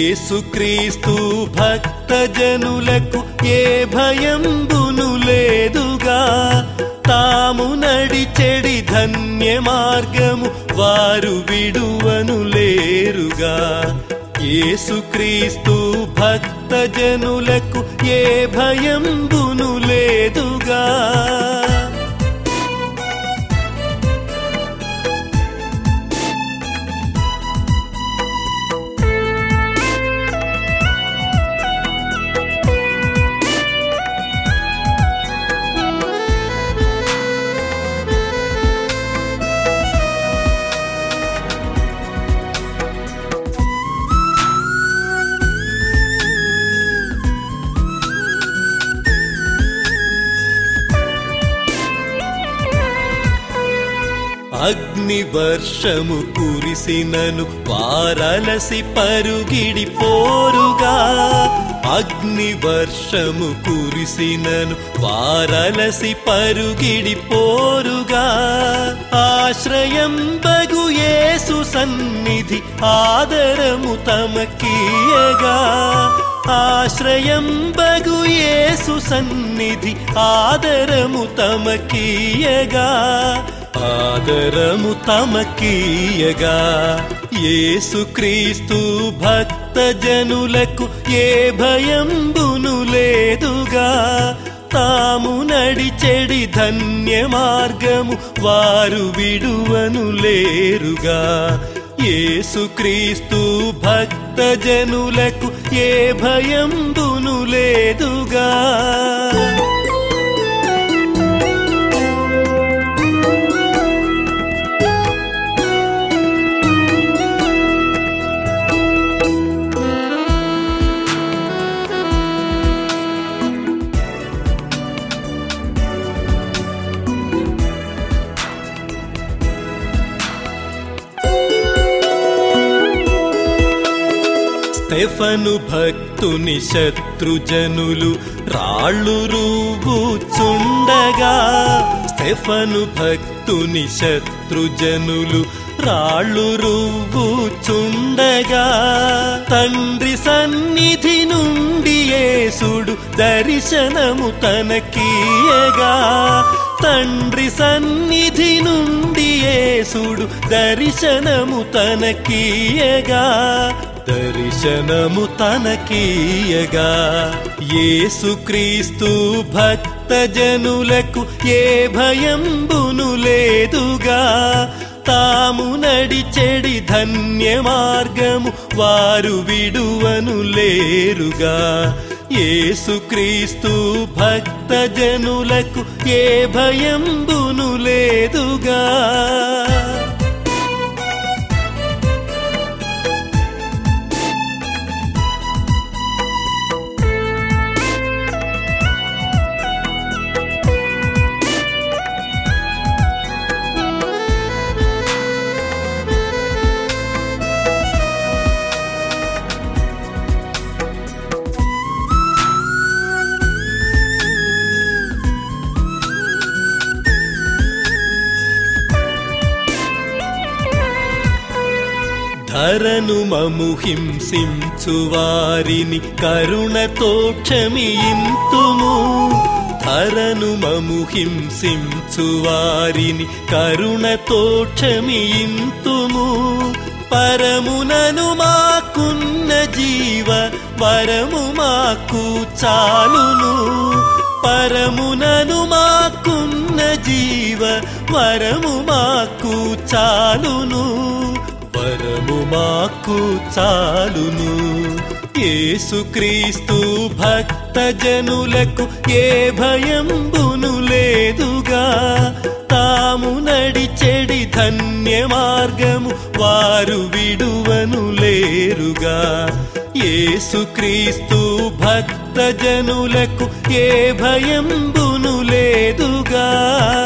యేసుక్రీస్తు భక్త జనులకు ఏ భయంబును లేదుగా తాము నడిచెడి ధన్య మార్గము వారు విడువను లేరుగా యేసుక్రీస్తు భక్త జనులకు ఏ భయంబును లేదుగా అగ్ని వర్షము కురిసినను వారలసి పరుగిడి పోరుగా అగ్ని వర్షము కురిసినను వారలసి పరుగిడి పోరుగా ఆశ్రయం బగు యేసు సన్నిధి ఆదరము తమకీయగా ఆశ్రయం బగు యేసు సన్నిధి ఆదరము తమకీయగా ఆదరము తమకీయగా యేసుక్రీస్తు భక్త జనులకు ఏ భయంబును లేదుగా తాము నడిచెడి ధన్య మార్గము వారు విడువను లేరుగా యేసుక్రీస్తు భక్త జనులకు ఏ భయంబును లేదుగా స్టెఫను భక్తుని శత్రుజనులు రాళ్ళు రూవుచుండగా స్టెఫను భక్తుని శత్రుజనులు రాళ్ళు రువ్వుచుండగా తండ్రి సన్నిధి నుండి యేసుడు దర్శనము తనకీయగా తండ్రి సన్నిధి నుండి యేసుడు దర్శనము తనకీయగా దర్శనము తనకీయగా యేసుక్రీస్తు భక్త జనులకు ఏ భయంబును లేదుగా తాము నడిచెడి ధన్య మార్గము వారు విడువను లేరుగా యేసుక్రీస్తు భక్త జనులకు ఏ భయంబును లేదుగా ధరను మము హింసించు వారిని కరుణతో క్షమియింతుము ధరను మము హింసించు వారిని కరుణతో క్షమియింతుము పరమునను మాకున్న జీవ వరము మాకు చాలును పరమునను మాకున్న జీవ వరము మాకు చాలును వరము మాకు చాలును యేసుక్రీస్తు భక్త జనులకు ఏ భయంబును లేదుగా తాము నడిచెడి ధన్య మార్గము వారు విడువను లేరుగా యేసుక్రీస్తు భక్త జనులకు ఏ భయంబును లేదుగా